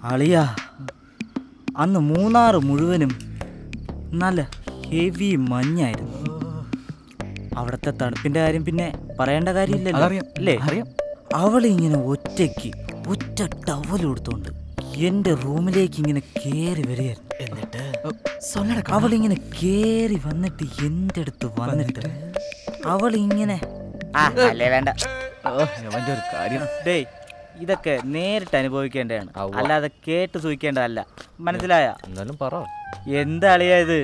അളിയാ അന്ന് മൂന്നാറ് മുഴുവനും നല്ല ഹെവി മഞ്ഞായിരുന്നു അവിടുത്തെ തണുപ്പിന്റെ കാര്യം പിന്നെ പറയേണ്ട കാര്യമില്ലല്ലോ അതറിയാം. അല്ലേ അറിയാം. അവളിങ്ങനെ ഒറ്റയ്ക്ക് ഒറ്റ ടവൽ കൊടുത്തോണ്ട് എന്റെ റൂമിലേക്ക് ഇങ്ങനെ കേറി വരികയായിരുന്നു എന്നിട്ട് അവളിങ്ങനെ കേറി വന്നിട്ട് എന്റെ അടുത്ത് വന്നിട്ട് അവളിങ്ങനെ ആ അല്ലേ വേണ്ട അവന്റെ ഒരു കാര്യം ഡേയ് ഇതൊക്കെ നേരിട്ട് അനുഭവിക്കേണ്ടതാണ് അല്ലാതെ കേട്ട് സൂഹിക്കേണ്ടതല്ല മനസ്സിലായ എന്നാലും പറ എന്താ അളിയാ ഇത്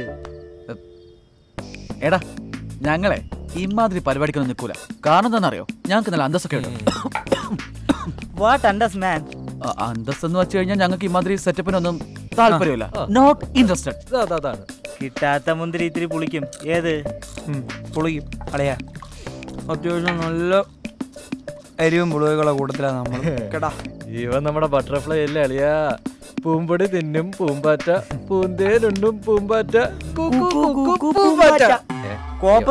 എടാ ഞങ്ങളെ ഇമാതിരി പരിപാടിക്കൊന്നും നിൽക്കൂല കാരണം എന്താണെന്നറിയോ ഞങ്ങൾക്ക് നല്ല അന്തസ്സൊക്കെ ഉണ്ട് വാട്ട് അണ്ടസ് മാൻ അ- അന്തസ് എന്ന് വെച്ച് കഴിഞ്ഞാൽ ഞങ്ങൾക്ക് ഇമാതിരി സെറ്റപ്പിനൊന്നും താല്പര്യമില്ല നോട്ട് ഇൻട്രസ്റ്റഡ് അതാണ് കിട്ടാത്ത മുന്തിരി ഇത്തിരി പുളിക്കും ഏത് പുളിക്കും അളയാ അത്യാവശ്യം നല്ല എരിവും പുളികളുടെ കൂട്ടത്തിലാണ് നമ്മൾ കേട്ടാ ഇവൻ നമ്മുടെ ബട്ടർഫ്ലൈ അല്ലേ അളിയാ പൂമ്പൊടി തിന്നും പൂമ്പാറ്റ പൂന്തേനുണ്ടും പൂമ്പാറ്റ കു, കു, കു, കു, പൂമ്പാറ്റ ഏ, കോപ്പ്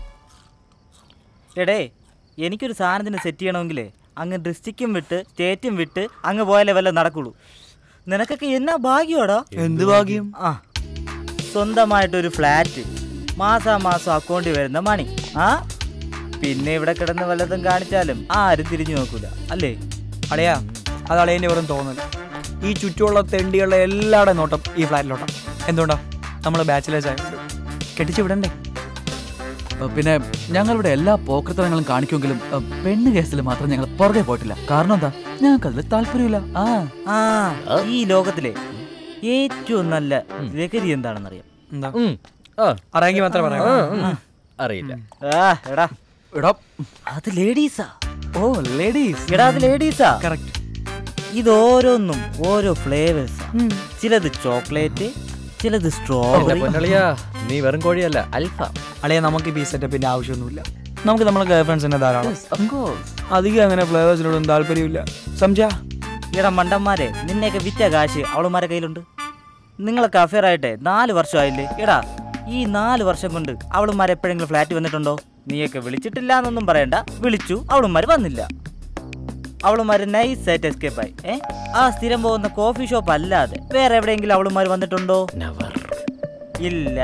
എടേ എനിക്കൊരു സാധനത്തിന് സെറ്റ് ചെയ്യണമെങ്കിലേ അങ്ങ് ഡിസ്ട്രിക്റ്റും വിട്ട് സ്റ്റേറ്റും വിട്ട് അങ്ങ് പോയാലേ വല്ല നടക്കുള്ളൂ നിനക്കൊക്കെ എന്നാ ഭാഗ്യമാടാ എന്ത് ഭാഗ്യം ആ സ്വന്തമായിട്ടൊരു ഫ്ലാറ്റ് മാസാ മാസം അക്കൗണ്ടിൽ വരുന്ന മണി ആ പിന്നെ ഇവിടെ കിടന്ന് വല്ലതും കാണിച്ചാലും ആരും തിരിഞ്ഞു നോക്കൂല അല്ലേ അളയാ അത് അളയൻ്റെ വെറും തോന്നൽ ഈ ചുറ്റുമുള്ള തെണ്ടികളുടെ എല്ലാവരുടെ നോട്ടം ഈ ഫ്ലാറ്റിലോട്ടാ എന്തുകൊണ്ടാ നമ്മൾ ബാച്ചിലേഴ്സ് ആയതുകൊണ്ട് കെട്ടിച്ചു വിടണ്ടേ പിന്നെ ഞങ്ങളിവിടെ എല്ലാ പോക്കൃത്തരങ്ങളും കാണിക്കുമെങ്കിലും അ, പെണ്ണ് കേസിൽ മാത്രം ഞങ്ങൾ പുറകെ പോയിട്ടില്ല കാരണം എന്താ ഞങ്ങൾക്ക് അതിൽ താല്പര്യമില്ല ആ ആ ഈ ലോകത്തിലെ ഏറ്റവും നല്ല ലഹരി എന്താണെന്നറിയാം എന്താ ഉം, ആ, അറിയാമെങ്കിൽ മാത്രമേ പറയാം ഉം, അറിയില്ല ആ എടാ എടാ അത് ലേഡീസാ ഓ ലേഡീസ് എടാ അത് ലേഡീസാ കറക്റ്റ് ഇത് ഓരോന്നും ഓരോ ഫ്ലേവേഴ്സാ ചിലത് ചോക്ലേറ്റ് ചിലത് എന്റെ സ്ട്രോബെറി പൊന്നളിയാ നീ വെറും കോഴിയല്ല അൽഫ അളയാ നമുക്ക് ഈ സെറ്റപ്പിന്റെ ആവശ്യമൊന്നുമില്ല നമുക്ക് നമ്മളെ ഗേൾ ഫ്രണ്ട്സിനെ ധാരാളം അധികം അങ്ങനെ ഫ്ലേവേഴ്സിനോടൊന്നും താല്പര്യമില്ല സംജാ എടാ മണ്ടന്മാരെ നിന്നെയൊക്കെ വിറ്റ കാശ് അവളുമാരെ കയ്യിലുണ്ട് നിങ്ങളൊക്കെ അഫെയർ ആയിട്ടെ നാല് വർഷമായില്ലേ എടാ ഈ നാല് വർഷം കൊണ്ട് അവളുമാർ എപ്പോഴെങ്കിലും ഫ്ലാറ്റ് വന്നിട്ടുണ്ടോ നീയൊക്കെ വിളിച്ചിട്ടില്ല എന്നൊന്നും പറയണ്ട വിളിച്ചു അവളുമാർ വന്നില്ല അവളുമാർ നൈസ് ആയിട്ട് എസ്കേപ്പ് ആയി ഏ ആ സ്ഥിരം പോകുന്ന കോഫി ഷോപ്പ് അല്ലാതെ വേറെ എവിടെയെങ്കിലും അവളുമാർ വന്നിട്ടുണ്ടോ ഇല്ല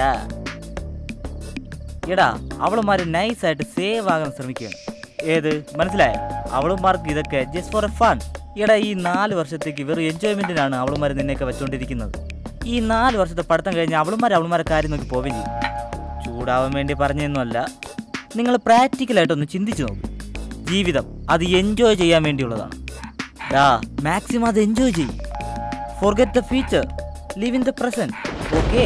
എടാ അവളുമാര് നൈസ് ആയിട്ട് സേവ് ആകാൻ ശ്രമിക്കുകയാണ് ഏത് മനസ്സിലായ അവളുമാർക്ക് ഇതൊക്കെ ജസ്റ്റ് ഫോർ എ ഫൺ എടാ ഈ നാല് വർഷത്തേക്ക് വെറും എൻജോയ്മെന്റിനാണ് അവളുമാർ നിന്നെയൊക്കെ വെച്ചുകൊണ്ടിരിക്കുന്നത് ഈ നാല് വർഷത്തെ പഠിത്തം കഴിഞ്ഞ് അവളുമാർ അവളുമാരെ കാര്യം നോക്കി പോവുകയും ചെയ്യും ചൂടാവാൻ വേണ്ടി പറഞ്ഞതൊന്നുമല്ല നിങ്ങൾ പ്രാക്ടിക്കലായിട്ടൊന്ന് ചിന്തിച്ചു നോക്കൂ ജീവിതം അത് എൻജോയ് ചെയ്യാൻ വേണ്ടിയുള്ളതാണ് ഡാ മാക്സിമം അത് എൻജോയ് ചെയ്യും forget the future live in the present okay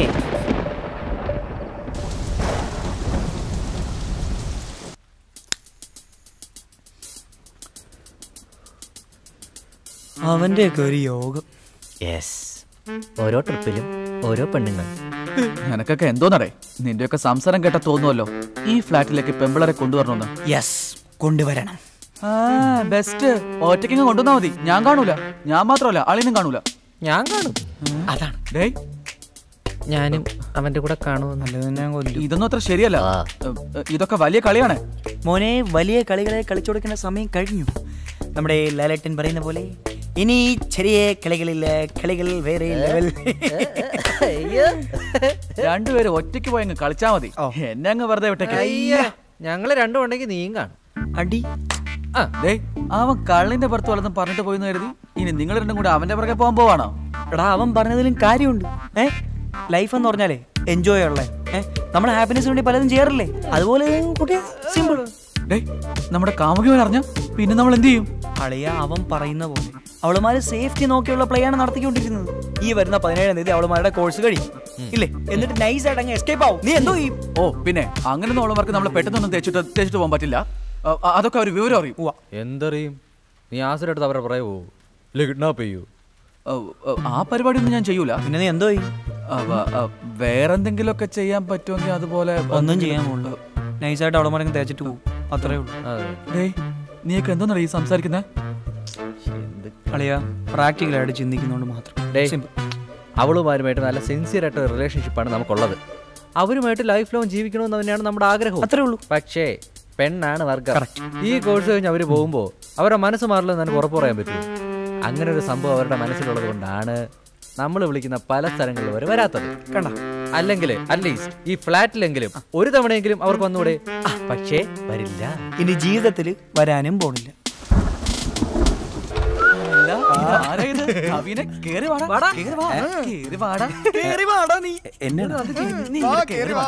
അവന്റെയൊക്കെ ഒരു യോഗം യെസ് ഓരോ ട്രിപ്പിലും ഓരോ പെണ്ണുങ്ങൾ നിനക്കൊക്കെ എന്തോന്നറേ നിന്റെയൊക്കെ സംസാരം കേട്ട തോന്നുമല്ലോ ഈ ഫ്ലാറ്റിലേക്ക് പെമ്പിളരെ കൊണ്ടുവരണമെന്ന് യെസ് കൊണ്ടുവരണം ആ ബെസ്റ്റ് ഒറ്റയ്ക്ക് കൊണ്ടുവന്നാ മതി ഞാൻ കാണൂല ഞാൻ മാത്രമല്ല അളിനും കാണൂല ഞാൻ കാണും അതാണ് ഡേയ് ഞാനും അവന്റെ കൂടെ കാണുമെന്ന് നല്ലത് ഞാൻ കൊല്ലും ഇതൊന്നും അത്ര ശരിയല്ല എ, എ, ഇതൊക്കെ വലിയ കളിയാണ് മോനെ വലിയ കളികളെ കളിച്ചു കൊടുക്കേണ്ട സമയം കഴിഞ്ഞു നമ്മുടെ ലാലേട്ടൻ പറയുന്ന പോലെ ഇനി ചെറിയ കളികളില്ല കളികൾ വേറെ ലെവൽ രണ്ടുപേരും ഒറ്റയ്ക്ക് പോയി അങ്ങ് കളിച്ചാ മതി എന്നെ അങ്ങ് വെറുതെ വിട്ടേക്ക് അയ്യ ഞങ്ങള് രണ്ടും ഉണ്ടെങ്കിൽ നീയും കാണും അടി ആ ഡേയ് അവൻ കള്ളിന്റെ പുറത്ത് വല്ലതും പറഞ്ഞിട്ട് പോയിന്ന് കരുതി ഇനി നിങ്ങൾ രണ്ടും കൂടെ അവന്റെ പുറകെ പോകാൻ പോവാണോ എടാ അവൻ പറഞ്ഞതിലും കാര്യമുണ്ട് ഏ ലൈഫ് എന്ന് പറഞ്ഞാലേ എൻജോയ് ഉള്ളേ ഏ നമ്മുടെ ഹാപ്പിനെസ് വേണ്ടി പലതും ചെയ്യാറില്ലേ അതുപോലെ കുട്ടി സിമ്പിൾ ഡേയ് നമ്മുടെ കാമുകിവൻ അറിഞ്ഞ പിന്നെ നമ്മൾ എന്ത് ചെയ്യും അളിയ അവൻ പറയുന്ന പോലെ അവളുമാര് സേഫ്റ്റി നോക്കിയുള്ള പ്ലേ ആണ് നടത്തിക്കൊണ്ടിരിക്കുന്നത് ഈ വരുന്ന പതിനേഴാം തീയതി അവളുമാരുടെ കോഴ്സ് കഴിയും ഇല്ലേ എന്നിട്ട് നൈസ് ആയിട്ട് അങ്ങ് എസ്കേപ്പ് ആവും നീ എന്തോ ഈ ഓ പിന്നെ അങ്ങനെ ഉള്ളവർക്ക് നമ്മൾ പെട്ടെന്നൊന്നും തേച്ചിട്ട് തേച്ചിട്ട് പോകാൻ പറ്റില്ല അ, അ, അതൊക്കെ ഒരു വിവരം അറിയും എന്തറിയും നീ ആസിഡ് എടുത്ത് അവരെ പുറകെ പോവൂ ഇല്ല കിഡ്നാപ്പ് ചെയ്യൂ അ, അ, ആ പരിപാടി ഒന്നും ഞാൻ ചെയ്യൂല പിന്നെ നീ എന്തോ ഈ അവ, അ, വേറെന്തെങ്കിലുമൊക്കെ ചെയ്യാൻ പറ്റുമെങ്കിൽ അതുപോലെ ഒന്നും ചെയ്യാൻ പോകുള്ളൂ നൈസായിട്ട് അവളുമാരെ തേച്ചിട്ട് പോകും അത്രേ ഉള്ളൂ അതെ ഡേയ് നീയൊക്കെ എന്തോന്നറിയ ഈ സംസാരിക്കുന്നത് എന്ത് അളിയ പ്രാക്ടിക്കലായിട്ട് ചിന്തിക്കുന്നതുകൊണ്ട് മാത്രം ഡേയ് സിമ്പിൾ അവളുമാരുമായിട്ട് നല്ല സിൻസിയർ ആയിട്ട് റിലേഷൻഷിപ്പാണ് നമുക്കുള്ളത് അവരുമായിട്ട് ലൈഫ് ലോങ് ജീവിക്കണമെന്ന് തന്നെയാണ് നമ്മുടെ ആഗ്രഹം അത്രേ ഉള്ളൂ പക്ഷേ പെണ്ണാണ് വർഗം ഈ കോഴ്സ് കഴിഞ്ഞ് അവർ പോകുമ്പോൾ അവരുടെ മനസ്സ് മാറില്ലെന്ന് എനിക്ക് ഉറപ്പ് പറയാൻ പറ്റുമോ അങ്ങനെ ഒരു സംഭവം അവരുടെ മനസ്സിലുള്ളത് കൊണ്ടാണ് നമ്മൾ വിളിക്കുന്ന പല സ്ഥലങ്ങളിൽ വരെ വരാത്തത് കണ്ട അല്ലെങ്കിൽ അറ്റ്ലീസ്റ്റ് ഈ ഫ്ലാറ്റിലെങ്കിലും ഒരു തവണയെങ്കിലും അവർക്ക് വന്നൂടെ പക്ഷേ വരില്ല ഇനി ജീവിതത്തിൽ വരാനും പോണില്ല കേറി വാടാ കേറി വാ കേറി വാടാ കേറി വാടാ നീ എന്നാണ് നീ ഇങ്ങോട്ട് കേറി വാ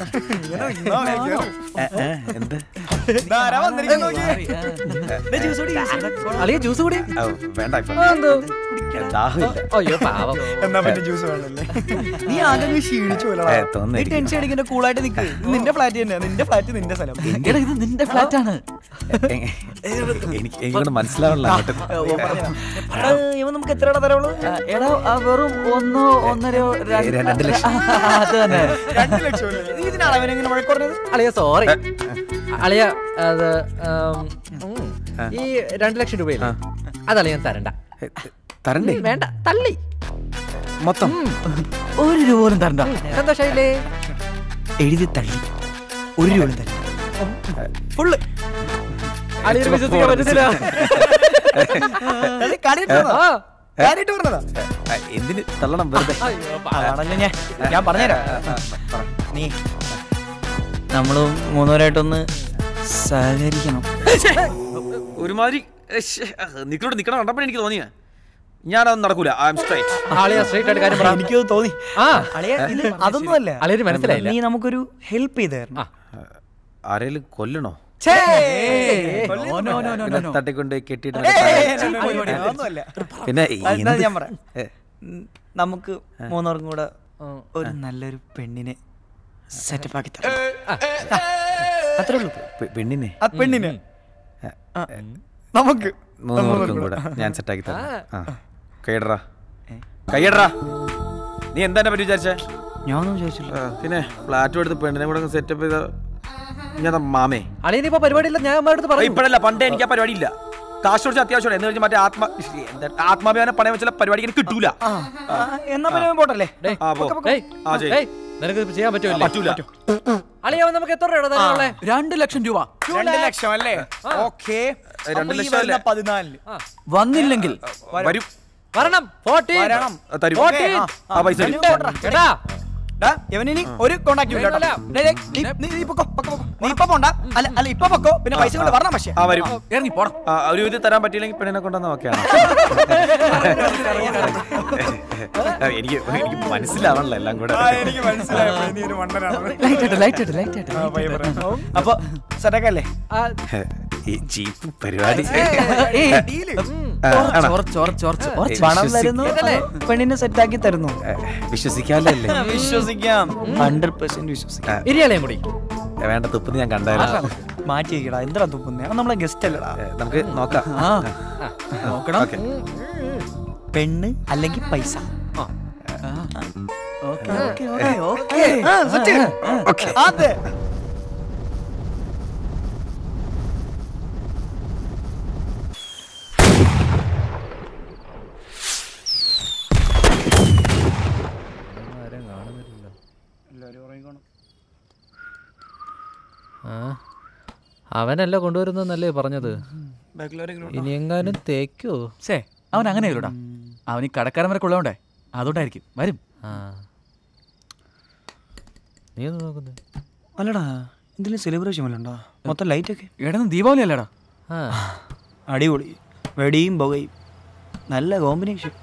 എന്ത് ധാരാ വന്നിരിക്കുന്നു നോക്കിയേ. മാറി, ആ. ദേ ജ്യൂസ് കുടി, ജ്യൂസ് കുടി. അളിയ ജ്യൂസ് കൂടി ആ, വേണ്ട ഇപ്പൊ ആ, എന്തോ? ദാഹമില്ല അയ്യോ പാവം എന്നാ പിന്നെ ജ്യൂസ് വേണല്ലേ നീ ആകെ അങ്ങ് ക്ഷീണിച്ചു പോലെടാ. ഏ, തോന്നുന്നു നീ ടെൻഷൻ അടിക്കണ്ട കൂളായിട്ട് നിക്ക് ഇത് നിന്റെ ഫ്ലാറ്റ് തന്നെയാ നിന്റെ ഫ്ലാറ്റ് നിന്റെ സ്ഥലം എടാ ഇത് നിന്റെ ഫ്ലാറ്റ് ആണ് എനിക്ക് എനിക്കൊണ്ട് മനസ്സിലാവണില്ല അങ്ങോട്ട് എടാ, ഇവൻ നമുക്ക് എത്ര തരവുള്ളൂ ആ, എടാ ആ, വെറും ഒന്നോ ഒന്നരയോ രണ്ട് രണ്ട് ലക്ഷം. ആ, അത് തന്നെ രണ്ട് ലക്ഷം അല്ലേ? നീ ഇതിനാണ് അവൻ എങ്ങനെ വഴക്കുറഞ്ഞത് അളിയ സോറി അളിയ അത് ഉം, ഉം. ഈ രണ്ട് ലക്ഷം രൂപയില്ലേ അതളിയ തരണ്ട തരണ്ടേ വേണ്ട തള്ളി മൊത്തം ഒരു രൂപ പോലും തരണ്ട സന്തോഷായില്ലേ എഴുതി തള്ളി ഒരു രൂപ തള്ളി ഫുള്ള് അളിയന് വിശ്വസിക്കാൻ പറ്റുന്നില്ല ആ. കാര്യമായിട്ട് പറഞ്ഞതാ ആ, എന്തിന് തള്ളണം വെറുതെ അയ്യോ, പാവം. അതാണല്ലോ ഞാൻ ഞാൻ പറഞ്ഞുതരാം നീ നമ്മള് മൂന്നുപേരായിട്ടൊന്ന് സഹകരിക്കണം ഒരുമാതിരി നിക്കോട്ട് നിക്കണം കണ്ടപ്പോൾ എനിക്ക് തോന്നിയ ഞാനതൊന്നും നടക്കൂല ഐ എം സ്ട്രൈറ്റ് അളിയ സ്ട്രൈറ്റ് ആയിട്ട് കാര്യം പറ എനിക്കത് തോന്നി ആ അളിയ ഇത് അതൊന്നുമല്ല അളിയന് മനസ്സിലായില്ല നീ നമുക്കൊരു ഹെൽപ്പ് ചെയ്ത് തരണം ആ. ആരേലും കൊല്ലണോ ഛേ! നോ, നോ, നോ, നോ, പിന്നെ നോ. തട്ടിക്കൊണ്ട് കെട്ടിയിട്ട് അതൊന്നുമല്ല പിന്നെ എന്നാ എന്ത്? ഞാൻ പറയാം ഏ, ഉം, നമുക്ക് മൂന്നവർക്കും കൂടെ ഒരു നല്ലൊരു പെണ്ണിനെ സെറ്റപ്പ് ആക്കി തരാം അത്രേ ഉള്ളൂ പെ- പെണ്ണിനെ ആ പെണ്ണിനെ ആ, നമുക്ക് മൂന്നുപേർക്കും കൂടെ ഞാൻ സെറ്റാക്കി തരാം ആ കൈയിടറാ കൈയിടറാ നീ എന്താ എന്നെ പറ്റി വിചാരിച്ചേ ഞാനൊന്നും ചോദിച്ചില്ല ആ, പിന്നെ ഫ്ലാറ്റും എടുത്ത് പെണ്ണിനെ കൂടെ സെറ്റപ്പ് ചെയ്ത ഞാൻ മാമേ അളിയന് ഇപ്പൊ പരിപാടിയില്ല ഞാൻ അമ്മയുടെ അടുത്ത് പറഞ്ഞു ഇപ്പഴല്ല പണ്ടേ എനിക്ക് ആ പരിപാടി ഇല്ല കാശ് കൊടുത്ത് അത്യാവശ്യം എന്ന് കഴിഞ്ഞാൽ മറ്റേ ആത്മ എന്താ ആത്മാഭിമാനം പണയം വെച്ചാൽ പരിപാടി എനിക്ക് കിട്ടൂല ആ, ആ, എന്നാ പിന്നെ പോട്ടല്ലേ ഡേയ്, ആ പോ ഡേയ്, ആ, ചെയ്യ്. ഡേയ്, നിനക്ക് ഇത് ചെയ്യാൻ പറ്റുമല്ലേ പറ്റൂല അളിയ നമുക്ക് എത്ര രൂപ തരാനുള്ളേ രണ്ട് ലക്ഷം രൂപ രണ്ട് ലക്ഷം അല്ലേ ഓക്കെ രണ്ട് ലക്ഷം അല്ലേ? പതിനാലിന് വന്നില്ലെങ്കിൽ വരും വരണം ഫോർട്ടി വരണം ആ, തരും ഓക്കേ, ആ, ആ പൈസ തരും കേട്ടാ ഡാ, ഇവനിനി ഒരു കോണ്ടാക്ട് ഇല്ല കേട്ടോ. വേണ്ടല്ല. ഡേയ്, ഡേയ്, നീ- നീ- നീ പൊക്കോ, പൊക്കോ, പൊക്കോ. നീ ഇപ്പൊ പോണ്ട അല്ല അല്ല ഇപ്പൊ പൊക്കോ പിന്നെ പൈസ കൊണ്ട് വരണം പക്ഷേ ആ വരും ഇറങ്ങി പോടാ ആ, ഒരു ഇത് തരാൻ പറ്റിയില്ലെങ്കിൽ പെണ്ണിനെ കൊണ്ടുവന്ന ഓക്കെയാണ് എനിക്ക് എനിക്ക് മനസ്സിലാവണല്ലോ എല്ലാം കൂടെ എനിക്ക് മനസ്സിലായി നീ ഒരു മണ്ടനാണ് ലൈറ്റ് ആയിട്ട് ലൈറ്റ് ആയിട്ട് ലൈറ്റ് ആയിട്ട് അപ്പൊ സെറ്റക്കല്ലേ ഈ ജീപ്പ് പരിപാടി ഏയ്, ആ, ആണോ? ചോർച്ച്, ചോർച്ച്, ചോർച്ച്, ചോർച്ച്. പണം തരുന്നു പെണ്ണിനെ സെറ്റാക്കി തരുന്നു ഏ, വിശ്വസിക്കാല്ലേ വിശ്വസിക്കാം ഹൺഡ്രഡ് പെർസെന്റ് വിശ്വസിക്കാം ഇരിയാളെയും കൂടി വേണ്ട തുപ്പത് ഞാൻ കണ്ടായിരുന്നു മാറ്റി വെക്കടാ എന്താ തുപ്പുന്നേ അവൻ നമ്മളെ ഗസ്റ്റ് അല്ലടാ ഏ, നമുക്ക് നോക്കാം ആ നോക്കണം ഓക്കെ പെണ്ണ് അല്ലെങ്കിൽ പൈസ ഓക്കെ ഓക്കെ ഓക്കെ ഓക്കെ ആ, സെറ്റ്. അതെ ആ അവനല്ല കൊണ്ടുവരുന്നല്ലേ പറഞ്ഞത് ഇനി എങ്ങാനും തേക്കോ ശേ അവൻ അങ്ങനെ ഇല്ലടാ അവൻ ഈ കടക്കാരൻ വരെ കൊള്ളോണ്ടേ അതുകൊണ്ടായിരിക്കും വരും ആ നീ ഒന്ന് നോക്കുന്നേ അല്ലടാ ഇതിൽ സെലിബ്രേഷൻ വല്ല ഉണ്ടോ മൊത്തം ലൈറ്റ് ഒക്കെ എടാ ദീപാവലി അല്ലേടാ ആ അടിപൊളി വെടിയും പുകയും നല്ല കോമ്പിനേഷൻ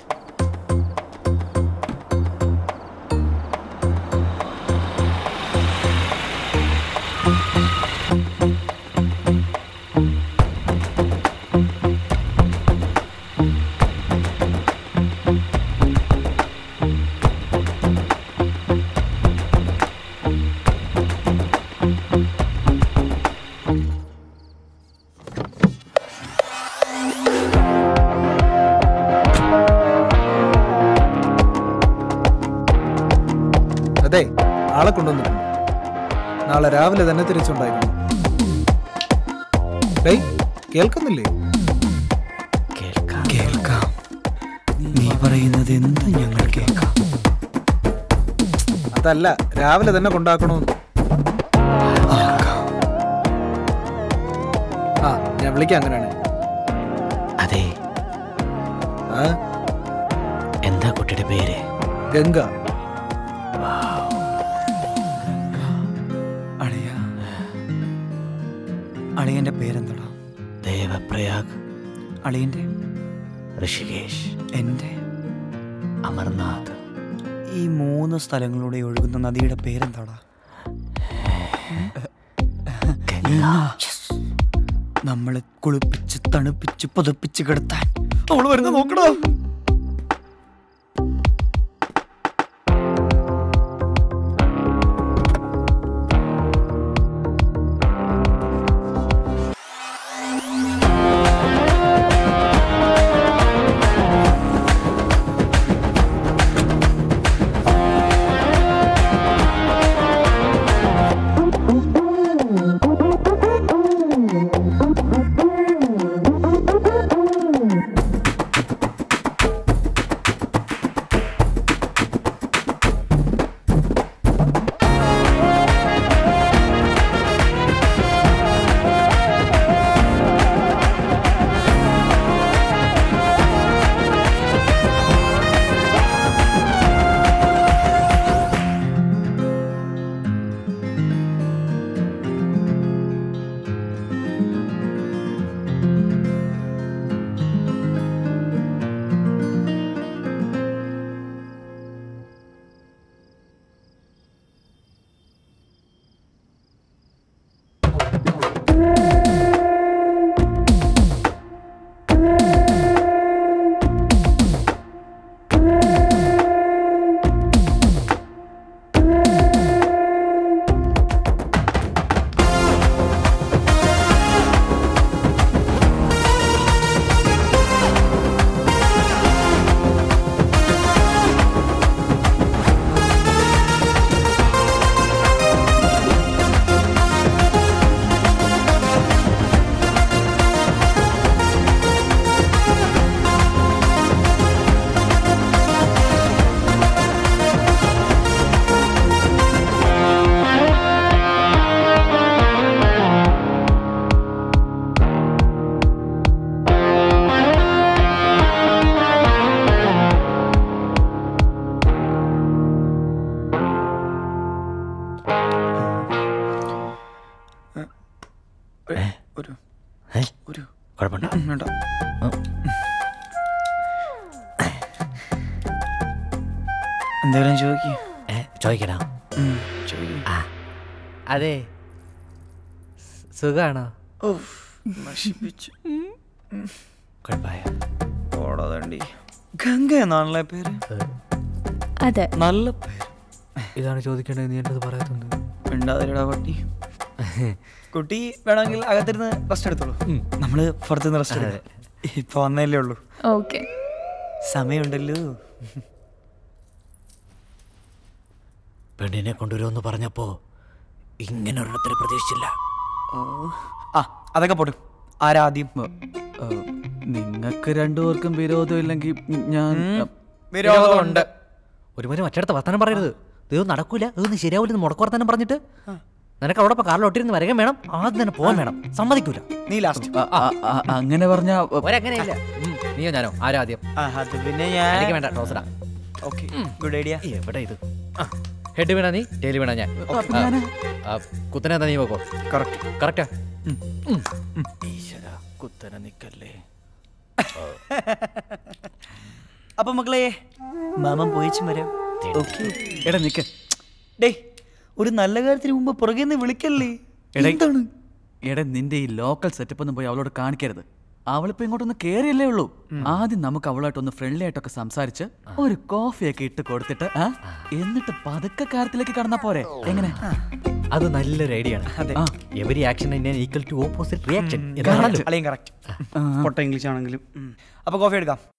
ആ ആളെ കൊണ്ടുവന്നിട്ടുണ്ട് നാളെ രാവിലെ തന്നെ തിരിച്ചുണ്ടായിരുന്നു ഡേയ് കേൾക്കുന്നില്ലേ കേൾക്കാം കേൾക്കാം നീ പറയുന്നത് എന്തും ഞങ്ങൾ കേൾക്കാം അതല്ല രാവിലെ തന്നെ കൊണ്ടാക്കണമെന്ന് ആ ഞാൻ വിളിക്കാം അങ്ങനെയാണ് അതെ ആ എന്താ കുട്ടിയുടെ പേര് ഗംഗ അളിയ അളിയന്റെ പേരെന്താടാ ദേവപ്രയാഗ് അളിയന്റെ ഋഷികേശ് എന്റെ അമർനാഥ് ഈ മൂന്ന് സ്ഥലങ്ങളിലൂടെ ഒഴുകുന്ന നദിയുടെ പേരെന്താടാ നമ്മളെ കുളിപ്പിച്ച് തണുപ്പിച്ച് പുതപ്പിച്ച് കിടത്താൻ അവള് വരുന്ന നോക്കടാ ഒരു ഏ? ഒരു കുഴപ്പമുണ്ടോ വേണ്ട എന്തെങ്കിലും ചോദിക്കേ ഏ ചോദിക്കണോ ആ അതെ സുഖാണോ നശിപ്പിച്ചു കുഴപ്പമായ ഓടാതണ്ടി ഗംഗ എന്നാണല്ലേ പേര് അതെ നല്ല പേര് ഇതാണ് ചോദിക്കേണ്ടത് നീ എൻ്റെ പറയാത്തത് മിണ്ടാതിരടാ പട്ടി കുട്ടി വേണമെങ്കിൽ അകത്തിരുന്ന് റെസ്റ്റ് എടുത്തോളൂ നമ്മള് പുറത്തുനിന്ന് റെസ്റ്റ് എടുക്കാം ഇപ്പൊ വന്നല്ലേ ഉള്ളൂ ഓക്കെ സമയമുണ്ടല്ലോ പെണ്ണിനെ കൊണ്ടുവരുമെന്ന് പറഞ്ഞപ്പോ ഇങ്ങനെ ഒരിടത്തിൽ പ്രതീക്ഷിച്ചില്ല ഓ ആ അതൊക്കെ പോട്ടെ ആരാദ്യം നിങ്ങൾക്ക് രണ്ടുപേർക്കും വിരോധം ഇല്ലെങ്കിൽ ഞാൻ വിരോധമുണ്ട് ഒരുമാതിരി മറ്റടുത്ത വർത്താനം പറയരുത് ഇതൊന്നും നടക്കൂല ഇതൊന്നും ശരിയാവില്ലെന്ന് മുടക്ക് വർത്താനം പറഞ്ഞിട്ട് നിനക്ക് അവിടെ ഇപ്പൊ കാറിലോട്ടിരുന്ന് വരകം വേണം ആദ്യം തന്നെ പോകാൻ വേണം സമ്മതിക്കൂല നീ ലാസ്റ്റ് അ- അ- അ- അങ്ങനെ പറഞ്ഞ ഒരങ്ങനെയില്ല ഉം, നീയോ ഞാനോ ആരാദ്യം അത് പിന്നെ എനിക്ക് ഞാൻ വേണ്ട ടോസറാ ഓക്കെ ഗുഡ് ഐഡിയ എവിടെ ഇത് ഹെഡ് വീണ നീ ടേലി വീണ ഞാൻ ആ, കുത്തനെ എന്താ നീ വെക്കോ കറക്റ്റ് കറക്റ്റാ കുത്തനെ നിക്കല്ലേ അപ്പൊ മക്കളെ മാമൻ പോയിച്ചും വരാം ഓക്കെ എടാ നിക്ക് ഡേ ഒരു നല്ല കാര്യത്തിന് മുമ്പ് പുറകെ നിന്ന് വിളിക്കല്ലേ എടാ എന്താണ് എടാ നിന്റെ ഈ ലോക്കൽ സെറ്റപ്പ് ഒന്നും പോയി അവളോട് കാണിക്കരുത് അവളിപ്പോ ഇങ്ങോട്ടൊന്ന് കേറിയല്ലേ ഉള്ളൂ ആദ്യം നമുക്ക് അവളായിട്ടൊന്ന് ഫ്രണ്ട്ലി ആയിട്ടൊക്കെ സംസാരിച്ച് ഒരു കോഫിയൊക്കെ ഇട്ട് കൊടുത്തിട്ട് ആ, എന്നിട്ട് പതുക്കെ കാര്യത്തിലേക്ക് കടന്നാ പോരെ എങ്ങനെ അത് നല്ലൊരു ഐഡിയ ആണ് അതെ every action equal to opposite reaction അളിയും കറക്റ്റ് പൊട്ട ഇംഗ്ലീഷ് ആണെങ്കിലും ഉം. അപ്പൊ കോഫി എടുക്കാം